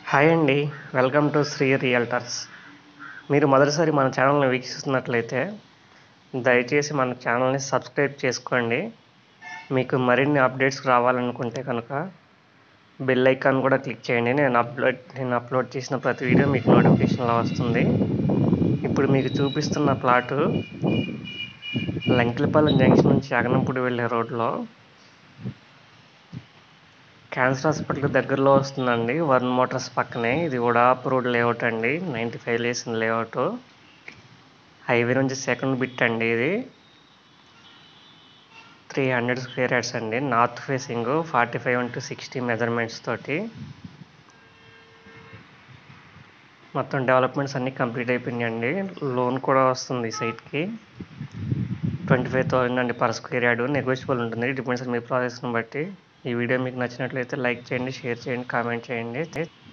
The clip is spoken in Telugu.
హాయ్ అండి వెల్కమ్ టు శ్రీ రియల్టర్స్ మీరు మొదటిసారి మన ఛానల్ని వీక్షిస్తున్నట్లయితే దయచేసి మన ఛానల్ని సబ్స్క్రైబ్ చేసుకోండి మీకు మరిన్ని అప్డేట్స్ రావాలనుకుంటే కనుక బెల్ ఐకాన్ కూడా క్లిక్ చేయండి నేను అప్లోడ్ నేను అప్లోడ్ చేసిన ప్రతి వీడియో మీకు నోటిఫికేషన్లో వస్తుంది ఇప్పుడు మీకు చూపిస్తున్న ప్లాటు లంకిలపాలెం జంక్షన్ నుంచి అగనంపూడి వెళ్ళే రోడ్లో క్యాన్సర్ హాస్పిటల్ దగ్గరలో వస్తుందండి వరుణ్ మోటార్స్ పక్కనే ఇది కూడా రోడ్ లేఅవుట్ అండి నైంటీ ఫైవ్ లేసిన లేఅవుట్ హైవే నుంచి సెకండ్ బిట్ అండి ఇది త్రీ హండ్రెడ్ స్క్వేర్ యార్డ్స్ అండి north facing forty five into sixty measurements తోటి మొత్తం డెవలప్మెంట్స్ అన్నీ కంప్లీట్ అయిపోయినాయండి లోన్ కూడా వస్తుంది ఈ సైట్కి ట్వంటీ ఫైవ్ థౌసండ్ అండి పర్ స్క్వేర్ యార్డ్ నెగోషియబుల్ ఉంటుంది డిపెండ్స్ మీ ప్రాసెస్ని బట్టి ఈ వీడియో మీకు నచ్చినట్లయితే లైక్ చేయండి షేర్ చేయండి కామెంట్ చేయండి